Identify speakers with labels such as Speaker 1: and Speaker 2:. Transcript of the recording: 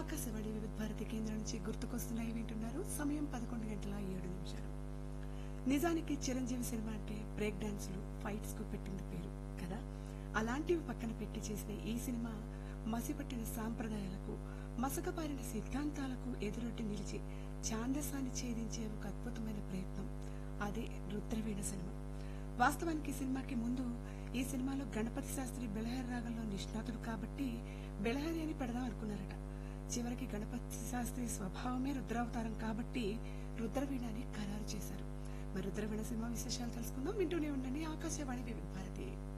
Speaker 1: ఆకాశవాణి వివిధ భారతి కేంద్రం నుంచి గుర్తుకొస్తున్నాయి వింటున్నారు సమయం పదకొండు గంటల ఏడు నిమిషాలు నిజానికి చిరంజీవి సినిమా అంటే బ్రేక్ డాన్సులు ఫైట్స్ కు పెట్టింది పేరు కదా అలాంటివి పక్కన పెట్టి చేసిన ఈ సినిమా మసిపట్టిన సాంప్రదాయాలకు మసకబారిన సిద్ధాంతాలకు ఎదురొట్టి నిలిచి ఛాందసాన్ని ఛేదించే ఒక అద్భుతమైన ప్రయత్నం అదే రుద్రవీణ సినిమా వాస్తవానికి ఈ సినిమాకి ముందు ఈ సినిమాలో గణపతి శాస్త్రి బెలహరి రాగంలో నిష్ణాతుడు కాబట్టి బెలహరి అని పెడదాం అనుకున్నారట చివరికి గణపతి శాస్త్రి స్వభావమే రుద్రావతారం కాబట్టి రుద్రవీణ అని ఖరారు చేశారు మరి రుద్రవీణ సినిమా విశేషాలు తెలుసుకుందాం వింటూనే ఉండండి ఆకాశవాణి వివిధ భారతి